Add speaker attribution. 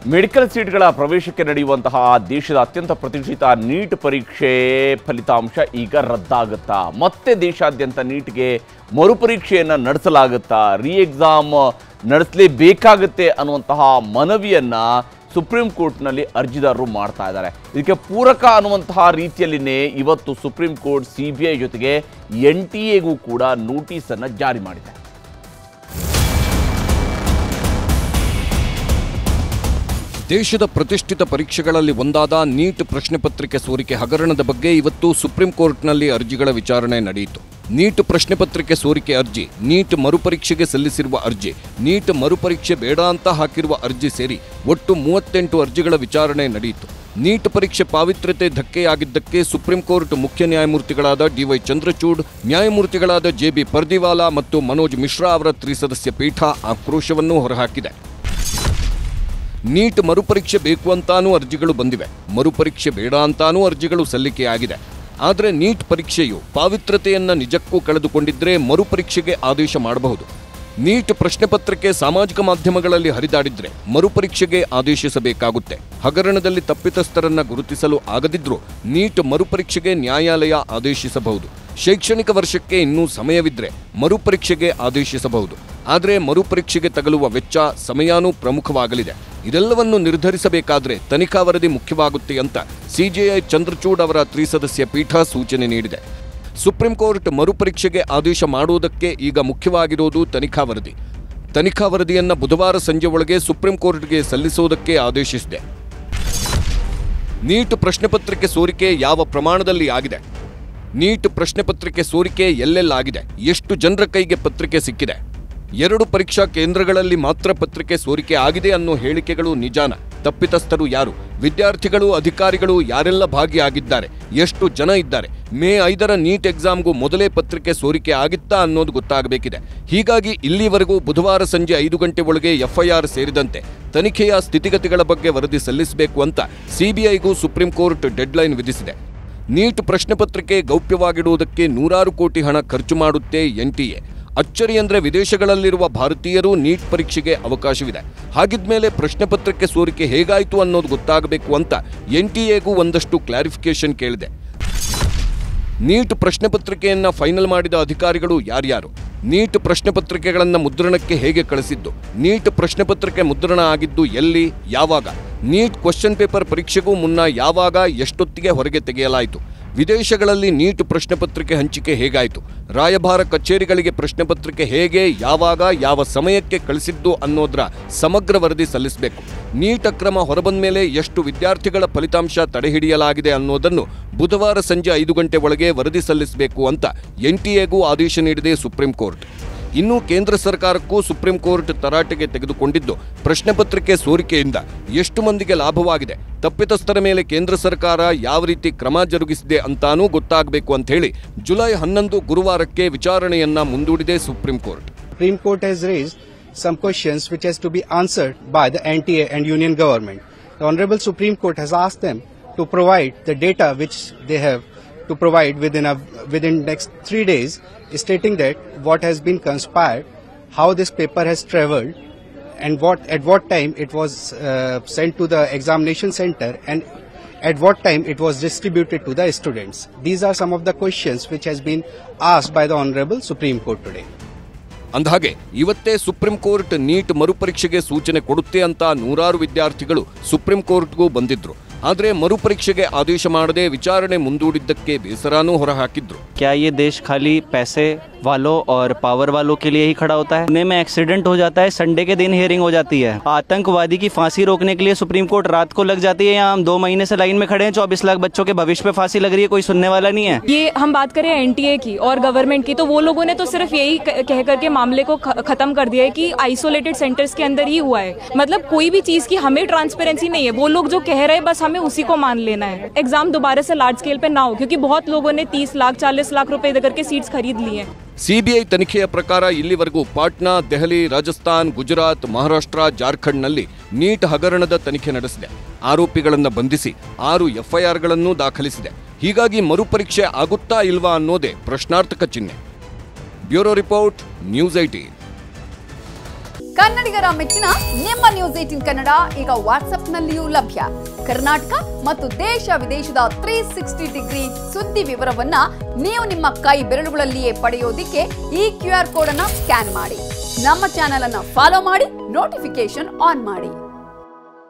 Speaker 1: Medical ಸೀಟ್ಗಳ ಪ್ರವೇಶಕ್ಕೆ ನಡೆಯುವಂತಹ ದೇಶದ ಅತ್ಯಂತ ಪ್ರತಿಷ್ಠಿತ ನೀಟ್ ಪರೀಕ್ಷೆ ಫಲಿತಾಂಶ ಈಗ ರದ್ದಾಗುತ್ತಾ ಮತ್ತೆ ದೇಶಾದ್ಯಂತ ನೀಟ್ಗೆ ಮರುಪರೀಕ್ಷೆಯನ್ನು ನಡೆಸಲಾಗುತ್ತಾ ರೀ ಎಕ್ಸಾಮ್ ನಡೆಸಲೇಬೇಕಾಗುತ್ತೆ ಅನ್ನುವಂತಹ ಮನವಿಯನ್ನ ಸುಪ್ರೀಂ ಕೋರ್ಟ್ನಲ್ಲಿ ಅರ್ಜಿದಾರರು ಮಾಡ್ತಾ ಇದ್ದಾರೆ ಇದಕ್ಕೆ ಪೂರಕ ಅನ್ನುವಂತಹ ರೀತಿಯಲ್ಲಿನೇ ಇವತ್ತು supreme court C B I ಜೊತೆಗೆ ಎನ್ ಟಿ ಎಗೂ ಕೂಡ ನೋಟಿಸನ್ನು ಜಾರಿ ಮಾಡಿದೆ
Speaker 2: ದೇಶದ ಪ್ರತಿಷ್ಠಿತ ಪರೀಕ್ಷೆಗಳಲ್ಲಿ ಒಂದಾದ ನೀಟ್ ಪ್ರಶ್ನೆ ಪತ್ರಿಕೆ ಸೋರಿಕೆ ಹಗರಣದ ಬಗ್ಗೆ ಇವತ್ತು ಸುಪ್ರೀಂ ಕೋರ್ಟ್ನಲ್ಲಿ ಅರ್ಜಿಗಳ ವಿಚಾರಣೆ ನಡೆಯಿತು ನೀಟ್ ಪ್ರಶ್ನೆ ಪತ್ರಿಕೆ ಸೋರಿಕೆ ಅರ್ಜಿ ನೀಟ್ ಮರುಪರೀಕ್ಷೆಗೆ ಸಲ್ಲಿಸಿರುವ ಅರ್ಜಿ ನೀಟ್ ಮರುಪರೀಕ್ಷೆ ಬೇಡ ಅಂತ ಹಾಕಿರುವ ಅರ್ಜಿ ಸೇರಿ ಒಟ್ಟು ಮೂವತ್ತೆಂಟು ಅರ್ಜಿಗಳ ವಿಚಾರಣೆ ನಡೆಯಿತು ನೀಟ್ ಪರೀಕ್ಷೆ ಪಾವಿತ್ರ್ಯತೆ ಧಕ್ಕೆಯಾಗಿದ್ದಕ್ಕೆ ಸುಪ್ರೀಂ ಕೋರ್ಟ್ ಮುಖ್ಯ ನ್ಯಾಯಮೂರ್ತಿಗಳಾದ ಡಿವೈ ಚಂದ್ರಚೂಡ್ ನ್ಯಾಯಮೂರ್ತಿಗಳಾದ ಜೆಬಿ ಪರ್ದಿವಾಲಾ ಮತ್ತು ಮನೋಜ್ ಮಿಶ್ರಾ ಅವರ ತ್ರಿಸದಸ್ಯ ಪೀಠ ಆಕ್ರೋಶವನ್ನು ಹೊರಹಾಕಿದೆ ನೀಟ್ ಮರುಪರೀಕ್ಷೆ ಬೇಕು ಅಂತಾನೂ ಅರ್ಜಿಗಳು ಬಂದಿವೆ ಮರುಪರೀಕ್ಷೆ ಬೇಡ ಅಂತಾನೂ ಅರ್ಜಿಗಳು ಸಲ್ಲಿಕೆಯಾಗಿದೆ ಆದರೆ ನೀಟ್ ಪರೀಕ್ಷೆಯು ಪಾವಿತ್ರತೆಯನ್ನ ನಿಜಕ್ಕೂ ಕಳೆದುಕೊಂಡಿದ್ರೆ ಮರುಪರೀಕ್ಷೆಗೆ ಆದೇಶ ಮಾಡಬಹುದು ನೀಟ್ ಪ್ರಶ್ನೆ ಪತ್ರಿಕೆ ಸಾಮಾಜಿಕ ಮಾಧ್ಯಮಗಳಲ್ಲಿ ಹರಿದಾಡಿದ್ರೆ ಮರುಪರೀಕ್ಷೆಗೆ ಆದೇಶಿಸಬೇಕಾಗುತ್ತೆ ಹಗರಣದಲ್ಲಿ ತಪ್ಪಿತಸ್ಥರನ್ನ ಗುರುತಿಸಲು ಆಗದಿದ್ರೂ ನೀಟ್ ಮರುಪರೀಕ್ಷೆಗೆ ನ್ಯಾಯಾಲಯ ಆದೇಶಿಸಬಹುದು ಶೈಕ್ಷಣಿಕ ವರ್ಷಕ್ಕೆ ಇನ್ನೂ ಸಮಯವಿದ್ರೆ ಮರುಪರೀಕ್ಷೆಗೆ ಆದೇಶಿಸಬಹುದು ಆದರೆ ಮರುಪರೀಕ್ಷೆಗೆ ತಗಲುವ ವೆಚ್ಚ ಸಮಯಾನೂ ಪ್ರಮುಖವಾಗಲಿದೆ ಇದೆಲ್ಲವನ್ನು ನಿರ್ಧರಿಸಬೇಕಾದ್ರೆ ತನಿಖಾ ವರದಿ ಮುಖ್ಯವಾಗುತ್ತೆ ಅಂತ ಸಿಜೆಐ ಚಂದ್ರಚೂಡ್ ಅವರ ತ್ರಿಸದಸ್ಯ ಪೀಠ ಸೂಚನೆ ನೀಡಿದೆ ಸುಪ್ರೀಂ ಕೋರ್ಟ್ ಮರುಪರೀಕ್ಷೆಗೆ ಆದೇಶ ಮಾಡುವುದಕ್ಕೆ ಈಗ ಮುಖ್ಯವಾಗಿರೋದು ತನಿಖಾ ವರದಿ ತನಿಖಾ ವರದಿಯನ್ನ ಬುಧವಾರ ಸಂಜೆ ಒಳಗೆ ಸುಪ್ರೀಂ ಕೋರ್ಟ್ಗೆ ಸಲ್ಲಿಸುವುದಕ್ಕೆ ಆದೇಶಿಸಿದೆ ನೀಟ್ ಪ್ರಶ್ನೆ ಪತ್ರಿಕೆ ಸೋರಿಕೆ ಯಾವ ಪ್ರಮಾಣದಲ್ಲಿ ಆಗಿದೆ ನೀಟ್ ಪ್ರಶ್ನೆ ಪತ್ರಿಕೆ ಸೋರಿಕೆ ಎಲ್ಲೆಲ್ಲಾಗಿದೆ ಎಷ್ಟು ಜನರ ಕೈಗೆ ಪತ್ರಿಕೆ ಸಿಕ್ಕಿದೆ ಎರಡು ಪರೀಕ್ಷಾ ಕೇಂದ್ರಗಳಲ್ಲಿ ಮಾತ್ರ ಪತ್ರಿಕೆ ಸೋರಿಕೆ ಆಗಿದೆ ಅನ್ನೋ ಹೇಳಿಕೆಗಳು ನಿಜಾನ ತಪ್ಪಿತಸ್ಥರು ಯಾರು ವಿದ್ಯಾರ್ಥಿಗಳು ಅಧಿಕಾರಿಗಳು ಯಾರೆಲ್ಲ ಭಾಗಿಯಾಗಿದ್ದಾರೆ ಎಷ್ಟು ಜನ ಇದ್ದಾರೆ ಮೇ ಐದರ ನೀಟ್ ಎಕ್ಸಾಮ್ಗೂ ಮೊದಲೇ ಪತ್ರಿಕೆ ಸೋರಿಕೆ ಆಗಿತ್ತಾ ಅನ್ನೋದು ಗೊತ್ತಾಗಬೇಕಿದೆ ಹೀಗಾಗಿ ಇಲ್ಲಿವರೆಗೂ ಬುಧವಾರ ಸಂಜೆ ಐದು ಗಂಟೆ ಒಳಗೆ ಎಫ್ಐಆರ್ ಸೇರಿದಂತೆ ತನಿಖೆಯ ಸ್ಥಿತಿಗತಿಗಳ ಬಗ್ಗೆ ವರದಿ ಸಲ್ಲಿಸಬೇಕು ಅಂತ ಸಿಬಿಐಗೂ ಸುಪ್ರೀಂ ಕೋರ್ಟ್ ಡೆಡ್ಲೈನ್ ವಿಧಿಸಿದೆ ನೀಟ್ ಪ್ರಶ್ನೆ ಪತ್ರಿಕೆ ಗೌಪ್ಯವಾಗಿಡುವುದಕ್ಕೆ ನೂರಾರು ಕೋಟಿ ಹಣ ಖರ್ಚು ಮಾಡುತ್ತೆ ಎನ್ಟಿಎ ಅಚ್ಚರಿ ಅಂದ್ರೆ ವಿದೇಶಗಳಲ್ಲಿರುವ ಭಾರತೀಯರು ನೀಟ್ ಪರೀಕ್ಷೆಗೆ ಅವಕಾಶವಿದೆ ಹಾಗಿದ್ಮೇಲೆ ಪ್ರಶ್ನೆ ಪತ್ರಿಕೆ ಸೋರಿಕೆ ಹೇಗಾಯಿತು ಅನ್ನೋದು ಗೊತ್ತಾಗಬೇಕು ಅಂತ ಎನ್ಟಿಎಗೂ ಒಂದಷ್ಟು ಕ್ಲಾರಿಫಿಕೇಶನ್ ಕೇಳಿದೆ ನೀಟ್ ಪ್ರಶ್ನೆ ಪತ್ರಿಕೆಯನ್ನ ಫೈನಲ್ ಮಾಡಿದ ಅಧಿಕಾರಿಗಳು ಯಾರ್ಯಾರು ನೀಟ್ ಪ್ರಶ್ನೆ ಪತ್ರಿಕೆಗಳನ್ನು ಮುದ್ರಣಕ್ಕೆ ಹೇಗೆ ಕಳಿಸಿದ್ದು ನೀಟ್ ಪ್ರಶ್ನೆ ಪತ್ರಿಕೆ ಮುದ್ರಣ ಆಗಿದ್ದು ಎಲ್ಲಿ ಯಾವಾಗ ನೀಟ್ ಕ್ವಶನ್ ಪೇಪರ್ ಪರೀಕ್ಷೆಗೂ ಮುನ್ನ ಯಾವಾಗ ಎಷ್ಟೊತ್ತಿಗೆ ಹೊರಗೆ ತೆಗೆಯಲಾಯಿತು ವಿದೇಶಗಳಲ್ಲಿ ನೀಟ್ ಪ್ರಶ್ನೆ ಪತ್ರಿಕೆ ಹಂಚಿಕೆ ಹೇಗಾಯಿತು ರಾಯಭಾರ ಕಚೇರಿಗಳಿಗೆ ಪ್ರಶ್ನೆ ಪತ್ರಿಕೆ ಹೇಗೆ ಯಾವಾಗ ಯಾವ ಸಮಯಕ್ಕೆ ಕಳಿಸಿದ್ದು ಅನ್ನೋದರ ಸಮಗ್ರ ವರದಿ ಸಲ್ಲಿಸಬೇಕು ನೀಟ್ ಅಕ್ರಮ ಹೊರಬಂದ ಮೇಲೆ ಎಷ್ಟು ವಿದ್ಯಾರ್ಥಿಗಳ ಫಲಿತಾಂಶ ತಡೆಹಿಡಿಯಲಾಗಿದೆ ಅನ್ನೋದನ್ನು ಬುಧವಾರ ಸಂಜೆ ಐದು ಗಂಟೆ ಒಳಗೆ ವರದಿ ಸಲ್ಲಿಸಬೇಕು ಅಂತ ಎನ್ಟಿಎಗೂ ಆದೇಶ ನೀಡಿದೆ ಸುಪ್ರೀಂ ಕೋರ್ಟ್ ಇನ್ನು ಕೇಂದ್ರ ಸರ್ಕಾರಕ್ಕೂ ಸುಪ್ರೀಂ ಕೋರ್ಟ್ ತರಾಟೆಗೆ ತೆಗೆದುಕೊಂಡಿದ್ದು ಪ್ರಶ್ನೆ ಪತ್ರಿಕೆ ಸೋರಿಕೆಯಿಂದ ಎಷ್ಟು ಮಂದಿಗೆ ಲಾಭವಾಗಿದೆ ತಪ್ಪಿತಸ್ಥರ ಮೇಲೆ ಕೇಂದ್ರ ಸರ್ಕಾರ ಯಾವ ರೀತಿ ಕ್ರಮ ಜರುಗಿಸಿದೆ ಅಂತಾನೂ ಗೊತ್ತಾಗಬೇಕು ಅಂತ ಹೇಳಿ ಜುಲೈ ಹನ್ನೊಂದು ಗುರುವಾರಕ್ಕೆ ವಿಚಾರಣೆಯನ್ನ ಮುಂದೂಡಿದೆ supreme court
Speaker 3: Supreme Court has raised some questions which has to be answered by the NTA and Union government. The Honorable Supreme Court has asked them to provide the data which they have to provide within a within next three days, stating that what has been conspired, how this paper has travelled, and what at what time it was uh, sent to the examination center and at what time it was distributed to the students. These are some of the questions which has been asked by the Honorable Supreme Court today.
Speaker 2: ಅಂದಹಾಗೆ ಇವತ್ತೇ supreme court neat ಮರುಪರೀಕ್ಷೆಗೆ ಸೂಚನೆ ಕೊಡುತ್ತೆ ಅಂತ ನೂರಾರು ವಿದ್ಯಾರ್ಥಿಗಳು supreme ಕೋರ್ಟ್ಗೂ ಬಂದಿದ್ರು ಆದರೆ ಮರುಪರೀಕ್ಷೆಗೆ ಆದೇಶ ಮಾಡದೆ ವಿಚಾರಣೆ ಮುಂದೂಡಿದ್ದಕ್ಕೆ ಬೇಸರಾನೂ ಹೊರಹಾಕಿದ್ರು
Speaker 4: क्या ये देश खाली पैसे वालों और पावर वालों के लिए ही खड़ा होता है पुणे में एक्सीडेंट हो जाता है संडे के दिन हियरिंग हो जाती है आतंकवादी की फांसी रोकने के लिए सुप्रीम कोर्ट रात को लग जाती है यहाँ हम दो महीने से लाइन में खड़े हैं चौबीस लाख बच्चों के भविष्य पे फांसी लग रही है कोई सुनने वाला नहीं है
Speaker 5: ये हम बात करें एनटीए की और गवर्नमेंट की तो वो लोगों ने तो सिर्फ यही क- कह करके मामले को ख- खत्म कर दिया है कि आइसोलेटेड सेंटर्स के अंदर ही हुआ है मतलब कोई भी चीज की हमें ट्रांसपेरेंसी नहीं है वो लोग जो कह रहे हैं बस हमें उसी को मान लेना है एग्जाम दोबारा से लार्ज स्केल पे ना हो क्योंकि बहुत लोगों ने तीस लाख चालीस लाख रुपए दे करके सीट्स खरीद ली हैं
Speaker 2: ಸಿಬಿಐ ತನಿಖೆಯ ಪ್ರಕಾರ ಇಲ್ಲಿವರೆಗೂ ಪಾಟ್ನಾ ದೆಹಲಿ ರಾಜಸ್ಥಾನ್ ಗುಜರಾತ್ ಮಹಾರಾಷ್ಟ್ರ ಜಾರ್ಖಂಡ್ನಲ್ಲಿ ನೀಟ್ ಹಗರಣದ ತನಿಖೆ ನಡೆಸಿದೆ ಆರೋಪಿಗಳನ್ನು ಬಂಧಿಸಿ ಆರು ಎಫ್ಐಆರ್ಗಳನ್ನು ದಾಖಲಿಸಿದೆ ಹೀಗಾಗಿ ಮರುಪರೀಕ್ಷೆ ಆಗುತ್ತಾ ಇಲ್ವಾ ಅನ್ನೋದೇ ಪ್ರಶ್ನಾರ್ಥಕ ಚಿಹ್ನೆ ಬ್ಯೂರೋ ರಿಪೋರ್ಟ್ ನ್ಯೂಸ್ ಐಟಿ
Speaker 6: ಕನ್ನಡಿಗರ ಮೆಚ್ಚಿನ ನಿಮ್ಮ ನ್ಯೂಸ್ ಏಟಿನ್ ಕನ್ನಡ ಈಗ ವಾಟ್ಸ್ಆಪ್ನಲ್ಲಿಯೂ ಲಭ್ಯ ಕರ್ನಾಟಕ ಮತ್ತು ದೇಶ ವಿದೇಶದ ತ್ರೀ ಸಿಕ್ಸ್ಟಿ ಡಿಗ್ರಿ ಸುದ್ದಿ ವಿವರವನ್ನ ನೀವು ನಿಮ್ಮ ಕೈ ಬೆರಳುಗಳಲ್ಲಿಯೇ ಪಡೆಯೋದಿಕ್ಕೆ ಈ ಕ್ಯೂ ಆರ್ ಕೋಡ್ ಅನ್ನ ಸ್ಕ್ಯಾನ್ ಮಾಡಿ ನಮ್ಮ ಚಾನೆಲ್ ಅನ್ನ ಫಾಲೋ ಮಾಡಿ ನೋಟಿಫಿಕೇಶನ್ ಆನ್ ಮಾಡಿ